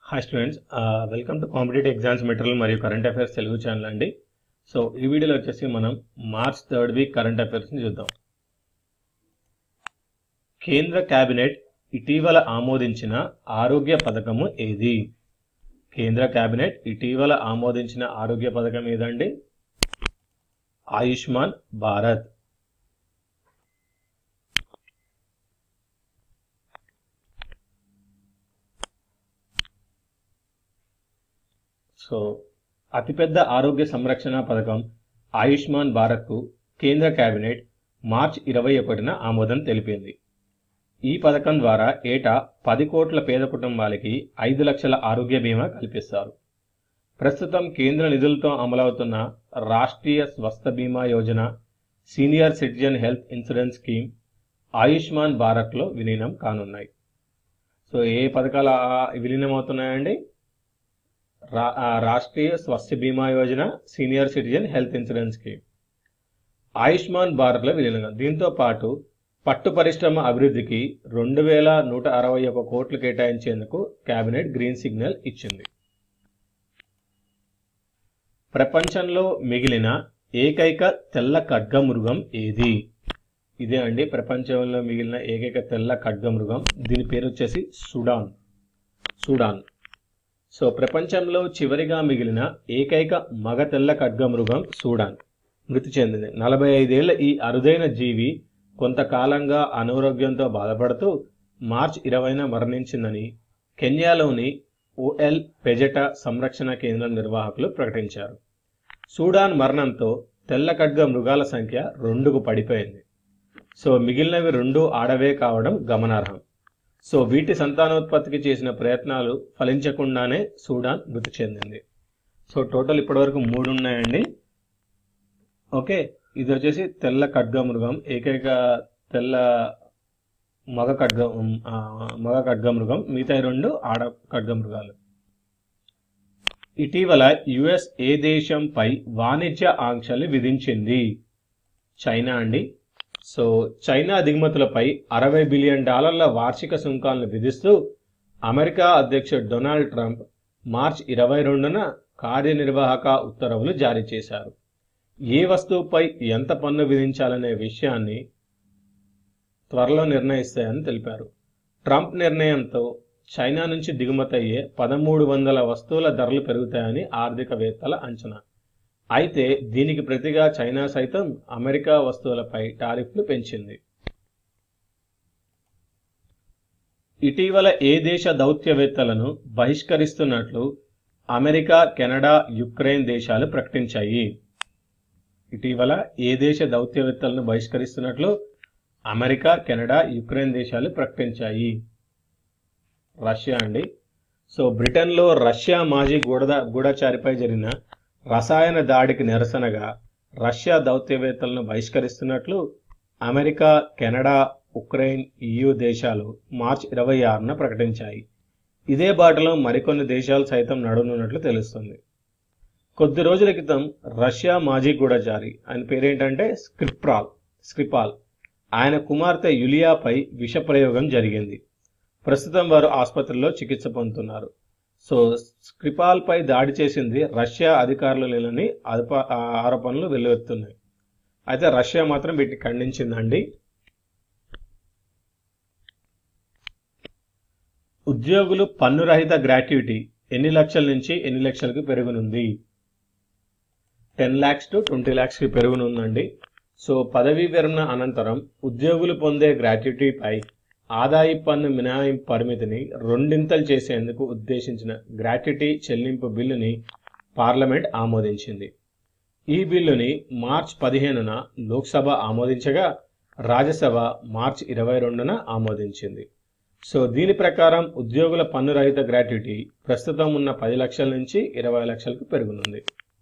hi students welcome to competitive exams material మరియు current affairs Telugu channel అండి so ఈ వీడియోలో వచ్చేసి మనం మార్చ్ థర్డ్ వీక్ కరెంట్ అఫైర్స్ని చూద్దాం కేంద్ర కేబినెట్ ఇటీవల ఆమోదించిన ఆరోగ్య పథకము ఏది కేంద్ర కేబినెట్ ఇటీవల ఆమోదించిన ఆరోగ్య పథకం ఏదండి ఆయుష్మాన్ భారత్ సో అతిపెద్ద ఆరోగ్య సంరక్షణ పథకం ఆయుష్మాన్ భారత్కు కేంద్ర కేబినెట్ మార్చ్ ఇరవై ఒకటిన ఆమోదం తెలిపింది ఈ పథకం ద్వారా ఏటా పది కోట్ల పేద కుటుంబాలకి ఐదు లక్షల ఆరోగ్య బీమా కల్పిస్తారు ప్రస్తుతం కేంద్ర నిధులతో అమలవుతున్న Rashtriya Swasthya Bima Yojana senior citizen health insurance scheme Ayushman భారత్లో విలీనం కానున్నాయి సో ఏ పథకాలు ఆ- విలీనం అవుతున్నాయండి రా ఆ Rashtriya Swasthya Bima Yojana senior citizen health insurance scheme Ayushman భారత్లో విలీనంగా దీంతో పాటు పట్టు పరిశ్రమ అభివృద్ధికి రెండు వేల నూట అరవై ఒక కోట్లు కేటాయించేందుకు కేబినెట్ గ్రీన్ సిగ్నల్ ఇచ్చింది ప్రపంచంలో మిగిలిన ఏకైక తెల్ల ఖడ్గమృగం ఏది ఇదే అండి ప్రపంచంలో మిగిలిన ఏకైక తెల్ల ఖడ్గమృగం దీని పేరు వచ్చేసి సుడాన్ సుడాన్ సో ప్రపంచంలో చివరిగా మిగిలిన ఏకైక మగ తెల్ల ఖడ్గమృగం సూడాన్ మృతి చెందింది నలభై ఐదేళ్ల ఈ అరుదైన జీవి కొంతకాలంగా అనారోగ్యంతో బాధపడుతూ మార్చ్ ఇరవైన మరణించిందని కెన్యాలోని ఓఎల్ పెజట సంరక్షణ కేంద్రం నిర్వాహకులు ప్రకటించారు సూడాన్ మరణంతో తెల్ల ఖడ్గ మృగాల సంఖ్య రెండుకు పడిపోయింది సో మిగిలినవి రెండు ఆడవే కావడం గమనార్హం సో వీటి సంతానోత్పత్తికి చేసిన ప్రయత్నాలు ఫలించకుండానే సూడాన్ మృతి చెందింది సో టోటల్ ఇప్పటివరకు మూడు ఉన్నాయండి ఓకే ఇది వచ్చేసి తెల్ల ఖడ్గమృగం ఏకైక తెల్ల మగ ఖడ్గ ఆ, మగ ఖడ్గమృగం మిగతా రెండు ఆడ ఖడ్గమృగాలు ఇటీవల యుఎస్ ఏ దేశంపై వాణిజ్య ఆంక్షలు విధించింది చైనా అండి సో చైనా దిగుమతులపై అరవై బిలియన్ డాలర్ల వార్షిక సుంకాలను విధిస్తూ అమెరికా అధ్యక్షుడు డొనాల్డ్ ట్రంప్ మార్చ్ ఇరవై రెండున కార్యనిర్వాహక ఉత్తర్వులు జారీ చేశారు ఏ వస్తువుపై ఎంత పన్ను విధించాలనే విషయాన్ని త్వరలో నిర్ణయిస్తాయని తెలిపారు ట్రంప్ నిర్ణయంతో చైనా నుంచి దిగుమతయ్యే పదమూడు వందల వస్తువుల ధరలు పెరుగుతాయని ఆర్థికవేత్తల అంచనా అయితే దీనికి ప్రతిగా చైనా సైతం అమెరికా వస్తువులపై టారిఫ్లు పెంచింది ఇటీవల ఏ దేశ దౌత్యవేత్తలను బహిష్కరిస్తున్నట్లు అమెరికా కెనడా యుక్రెయిన్ దేశాలు ప్రకటించాయి ఇటీవల ఏ దేశ దౌత్యవేత్తలను బహిష్కరిస్తున్నట్లు అమెరికా కెనడా యుక్రెయిన్ దేశాలు ప్రకటించాయి రష్యా అండి సో బ్రిటన్లో రష్యా మాజీ గూఢ గూఢచారిపై జరిగిన రసాయన దాడికి నిరసనగా రష్యా దౌత్యవేత్తలను బహిష్కరిస్తున్నట్లు అమెరికా కెనడా ఉక్రెయిన్ EU దేశాలు మార్చి ఇరవై ఆరున ప్రకటించాయి ఇదే బాటలో మరికొన్ని దేశాలు సైతం నడునున్నట్లు తెలుస్తుంది కొద్ది రోజుల క్రితం రష్యా మాజీ గూఢచారి ఆయన పేరేంటంటే స్క్రిప్రాల్ స్క్రిపాల్ ఆయన కుమార్తె యులియాపై విష ప్రయోగం జరిగింది ప్రస్తుతం వారు ఆసుపత్రిలో చికిత్స పొందుతున్నారు సో స్క్రిపాల్ పై దాడి చేసింది రష్యా అధికారులు లేనని అదుప ఆ ఆరోపణలు వెల్లువెత్తున్నాయి అయితే రష్యా మాత్రం వీటిని ఖండించిందండి ఉద్యోగులు పన్ను రహిత గ్రాట్యుటీ ఎన్ని లక్షల నుంచి ఎన్ని లక్షలకు పెరుగునుంది టెన్ ల్యాక్స్ టు ట్వంటీ ల్యాక్స్కి పెరుగునుందండి సో పదవీ విరమణ అనంతరం ఉద్యోగులు పొందే గ్రాట్యుటీపై ఆదాయ పన్ను మినహాయింపు పరిమితిని రెండింతలు చేసేందుకు ఉద్దేశించిన గ్రాట్యుటీ చెల్లింపు బిల్లుని పార్లమెంట్ ఆమోదించింది ఈ బిల్లుని మార్చ్ పదిహేనున లోక్సభ ఆమోదించగా రాజ్యసభ మార్చ్ ఇరవై రెండున ఆమోదించింది సో దీని ప్రకారం ఉద్యోగుల పన్ను రహిత గ్రాట్యుటీ ప్రస్తుతం ఉన్న పది లక్షల నుంచి ఇరవై లక్షలకు పెరుగునుంది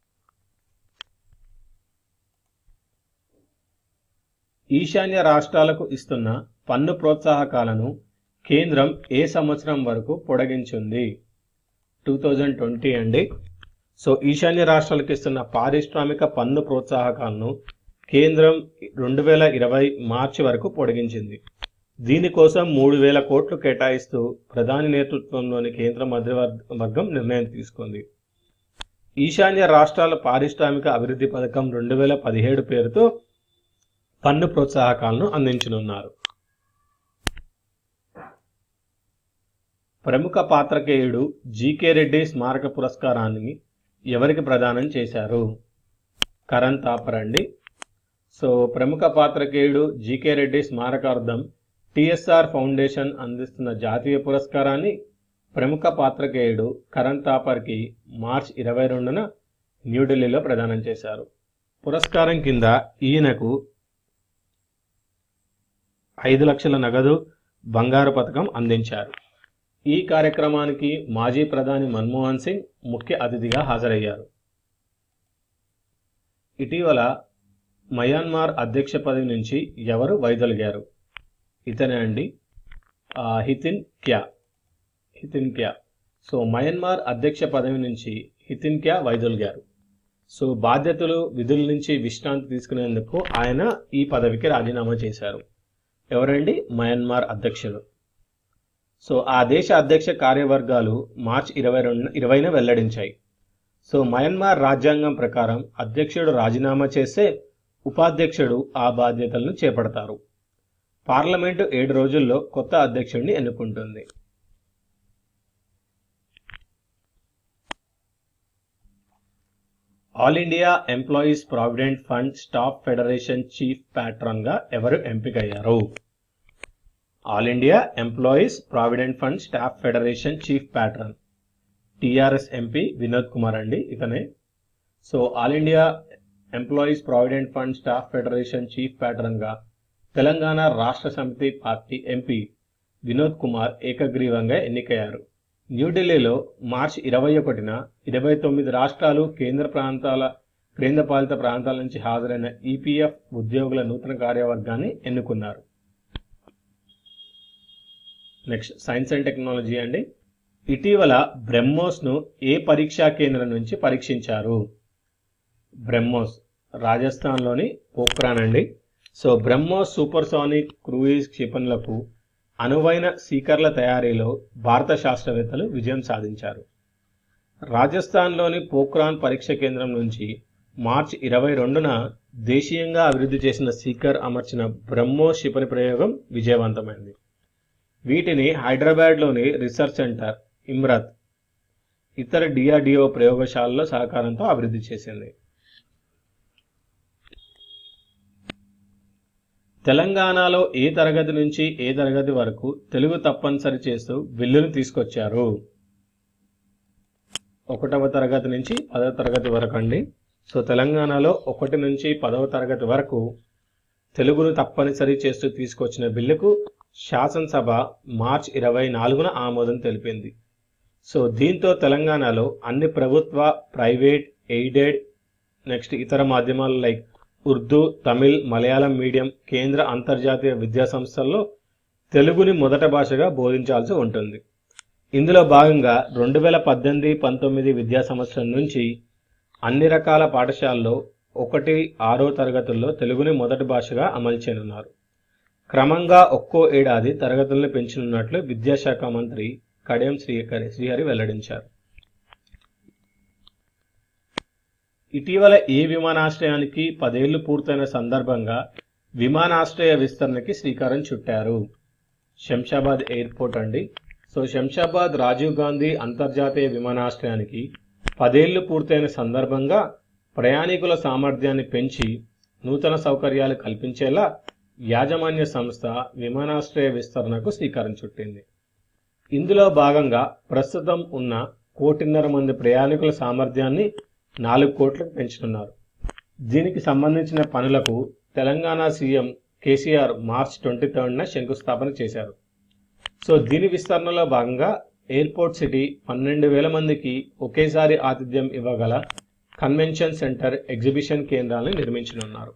ఈశాన్య రాష్ట్రాలకు ఇస్తున్న పన్ను ప్రోత్సాహకాలను కేంద్రం ఏ సంవత్సరం వరకు పొడిగించింది టూ థౌజండ్ ట్వంటీ అండి సో ఈశాన్య రాష్ట్రాలకు ఇస్తున్న పారిశ్రామిక పన్ను ప్రోత్సాహకాలను కేంద్రం రెండు వేల ఇరవై మార్చి వరకు పొడిగించింది దీనికోసం మూడు వేల కోట్లు కేటాయిస్తూ ప్రధాని నేతృత్వంలోని కేంద్ర మంత్రివర్గం నిర్ణయం తీసుకుంది ఈశాన్య రాష్ట్రాల పారిశ్రామిక అభివృద్ధి పథకం రెండు వేల పదిహేడు పేరుతో పన్ను ప్రోత్సాహకాలను అందించనున్నారు ప్రముఖ పాత్రకేయుడు జీకే రెడ్డి స్మారక పురస్కారాన్ని ఎవరికి ప్రదానం చేశారు కరణ్ థాపర్ అండి సో ప్రముఖ పాత్రకేయుడు జీకే రెడ్డి స్మారకార్థం టిఎస్ఆర్ ఫౌండేషన్ అందిస్తున్న జాతీయ పురస్కారాన్ని ప్రముఖ పాత్రకేయుడు కరణ్ థాపర్కి మార్చ్ ఇరవై రెండున న్యూఢిల్లీలో ప్రదానం చేశారు పురస్కారం కింద ఈయనకు ఐదు లక్షల నగదు బంగారు పథకం అందించారు ఈ కార్యక్రమానికి మాజీ ప్రధాని మన్మోహన్ సింగ్ ముఖ్య అతిథిగా హాజరయ్యారు ఇటీవల మయన్మార్ అధ్యక్ష పదవి నుంచి ఎవరు వైదొలిగారు ఇతనే అండి ఆ, హితిన్ క్యా హితిన్ క్యా సో మయన్మార్ అధ్యక్ష పదవి నుంచి హితిన్ క్యా వైదొలిగారు సో బాధ్యతలు విధుల నుంచి విశ్రాంతి తీసుకునేందుకు ఆయన ఈ పదవికి రాజీనామా చేశారు ఎవరండి మయన్మార్ అధ్యక్షుడు సో ఆ దేశ అధ్యక్ష కార్యవర్గాలు మార్చ్ ఇరవై రెండు ఇరవైన వెల్లడించాయి సో మయన్మార్ రాజ్యాంగం ప్రకారం అధ్యక్షుడు రాజీనామా చేస్తే ఉపాధ్యక్షుడు ఆ బాధ్యతలను చేపడతారు పార్లమెంటు ఏడు రోజుల్లో కొత్త అధ్యక్షుడిని ఎన్నుకుంటుంది all India employees provident fund staff federation chief ప్యాట్రన్గా ఎవరు ఎంపికయ్యారు all India employees provident fund staff federation chief patron TRS MP Vinod Kumar అండి ఇతనే so all India employees provident fund staff federation chief ప్యాట్రన్గా తెలంగాణ రాష్ట్ర సమితి పార్టీ ఎంపీ వినోద్ కుమార్ ఏకగ్రీవంగా ఎన్నికయ్యారు న్యూఢిల్లీలో మార్చి ఇరవై ఒకటిన ఇరవై తొమ్మిది రాష్ట్రాలు కేంద్ర ప్రాంతాల కేంద్రపాలిత ప్రాంతాల నుంచి హాజరైన ఈపీఎఫ్ ఉద్యోగుల నూతన కార్యవర్గాన్ని ఎన్నుకున్నారు నెక్స్ట్ సైన్స్ అండ్ టెక్నాలజీ అండి ఇటీవల బ్రహ్మోస్ను ఏ పరీక్షా కేంద్రం నుంచి పరీక్షించారు బ్రహ్మోస్ రాజస్థాన్లోని పోఖ్రాన్ అండి సో బ్రహ్మోస్ సూపర్సానిక్ క్రూయిజ్ క్షిపణులకు అనువైన సీకర్ల తయారీలో భారత శాస్త్రవేత్తలు విజయం సాధించారు రాజస్థాన్లోని పోఖ్రాన్ పరీక్ష కేంద్రం నుంచి మార్చి ఇరవై రెండున దేశీయంగా అభివృద్ధి చేసిన సీకర్ అమర్చిన బ్రహ్మోస్ క్షిపణి ప్రయోగం విజయవంతమైంది వీటిని హైదరాబాద్లోని రీసెర్చ్ సెంటర్ ఇమ్రత్ ఇతర డిఆర్డిఓ ప్రయోగశాలలో సహకారంతో అభివృద్ధి చేసింది తెలంగాణలో ఏ తరగతి నుంచి ఏ తరగతి వరకు తెలుగు తప్పనిసరి చేస్తూ బిల్లును తీసుకొచ్చారు ఒకటవ తరగతి నుంచి పదవ తరగతి వరకు అండి సో తెలంగాణలో ఒకటి నుంచి పదవ తరగతి వరకు తెలుగును తప్పనిసరి చేస్తూ తీసుకొచ్చిన బిల్లుకు శాసనసభ మార్చ్ ఇరవై నాలుగున ఆమోదం తెలిపింది సో దీంతో తెలంగాణలో అన్ని ప్రభుత్వ ప్రైవేట్ ఎయిడెడ్ నెక్స్ట్ ఇతర మాధ్యమాలు లైక్ ఉర్దూ తమిళ్ మలయాళం మీడియం కేంద్ర అంతర్జాతీయ విద్యా సంస్థల్లో తెలుగుని మొదట భాషగా బోధించాల్సి ఉంటుంది ఇందులో భాగంగా రెండు వేల పద్దెనిమిది పంతొమ్మిది విద్యా సంవత్సరం నుంచి అన్ని రకాల పాఠశాలల్లో ఒకటి ఆరో తరగతుల్లో తెలుగుని మొదటి భాషగా అమలు చేయనున్నారు క్రమంగా ఒక్కో ఏడాది తరగతులను పెంచనున్నట్లు విద్యాశాఖ మంత్రి కడియం శ్రీహరి శ్రీహరి వెల్లడించారు ఇటీవల ఏ విమానాశ్రయానికి పదేళ్లు పూర్తయిన సందర్భంగా విమానాశ్రయ విస్తరణకి శ్రీకారం చుట్టారు శంషాబాద్ ఎయిర్పోర్ట్ అండి సో శంషాబాద్ రాజీవ్ గాంధీ అంతర్జాతీయ విమానాశ్రయానికి పదేళ్లు పూర్తయిన సందర్భంగా ప్రయాణికుల సామర్థ్యాన్ని పెంచి నూతన సౌకర్యాలు కల్పించేలా యాజమాన్య సంస్థ విమానాశ్రయ విస్తరణకు శ్రీకారం చుట్టింది ఇందులో భాగంగా ప్రస్తుతం ఉన్న కోటిన్నర మంది ప్రయాణికుల సామర్థ్యాన్ని నాలుగు కోట్లకు పెంచుతున్నారు దీనికి సంబంధించిన పనులకు Telangana CM KCR March twenty థర్డ్న శంకుస్థాపన చేశారు సో దీని విస్తరణలో భాగంగా ఎయిర్పోర్ట్ సిటీ పన్నెండు వేల మందికి ఒకేసారి ఆతిథ్యం ఇవ్వగల కన్వెన్షన్ సెంటర్ ఎగ్జిబిషన్ కేంద్రాలను నిర్మించనున్నారు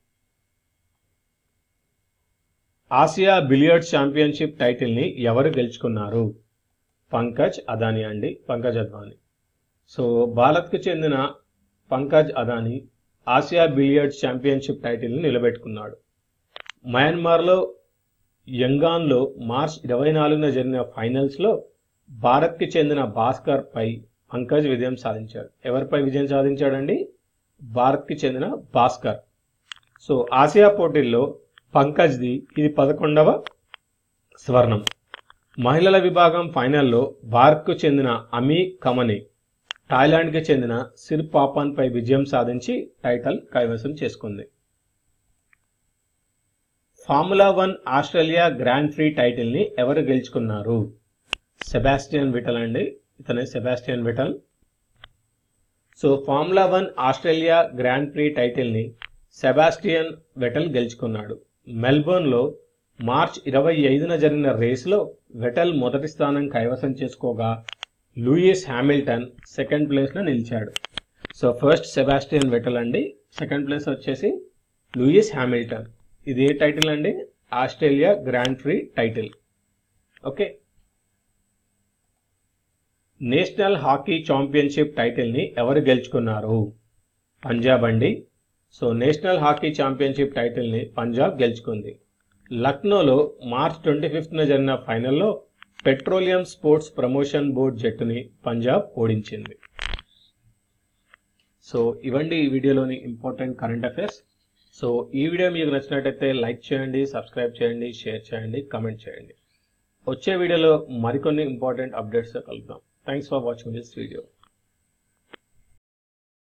ఆసియా బిలియర్డ్స్ ఛాంపియన్షిప్ టైటిల్ని ఎవరు గెలుచుకున్నారు పంకజ్ అదాని అండి పంకజ్ అద్వానీ సో భారత్కు చెందిన Pankaj Adani Asia billiards championship టైటిల్ని నిలబెట్టుకున్నాడు మయన్మార్లో యంగాన్లో మార్చ్ ఇరవై నాలుగున జరిగిన ఫైనల్స్లో భారత్కి చెందిన భాస్కర్ పై పంకజ్ విజయం సాధించాడు ఎవరిపై విజయం సాధించాడండి భారత్కి చెందిన భాస్కర్ సో ఆసియా పోటీల్లో పంకజ్ది ఇది పదకొండవ స్వర్ణం మహిళల విభాగం ఫైనల్లో భారత్కు చెందిన అమీ కమని థాయిలాండ్కి చెందిన సిర్ పాపాన్ పై విజయం సాధించి టైటిల్ కైవసం చేసుకుంది formula one Australia grand prix టైటిల్ని ఎవరు గెలుచుకున్నారు సెబాస్టియన్ విటల్ అండి ఇతనే Sebastian Vettel so formula one Australia grand prix టైటిల్ని సెబాస్టియన్ వెటల్ గెలుచుకున్నాడు మెల్బోర్న్లో మార్చ్ ఇరవై ఐదున జరిగిన రేసులో వెటల్ మొదటి స్థానం కైవసం చేసుకోగా లూయిస్ హ్యామిల్టన్ సెకండ్ ప్లేస్లో నిలిచాడు సో ఫస్ట్ సెబాస్టియన్ వెటల్ అండి సెకండ్ ప్లేస్ వచ్చేసి లూయిస్ హ్యామిల్టన్ ఇది ఏ టైటిల్ అండి Australia grand prix title okay national hockey championship టైటిల్ని ఎవరు గెలుచుకున్నారు పంజాబ్ అండి సో నేషనల్ హాకీ ఛాంపియన్షిప్ టైటిల్ని పంజాబ్ గెలుచుకుంది లక్నోలో మార్చ్ ట్వంటీ ఫిఫ్త్న జరిగిన ఫైనల్లో పెట్రోలియం స్పోర్ట్స్ ప్రమోషన్ బోర్డ్ జట్టుని పంజాబ్ ఓడించింది సో ఇవండి ఈ వీడియోలోని ఇంపార్టెంట్ కరెంట్ అఫైర్స్ సో ఈ వీడియో మీకు నచ్చినట్టయితే లైక్ చేయండి సబ్స్క్రైబ్ చేయండి షేర్ చేయండి కమెంట్ చేయండి వచ్చే వీడియోలో మరికొన్ని ఇంపార్టెంట్ అప్డేట్స్ కలుద్దాం thanks for watching this video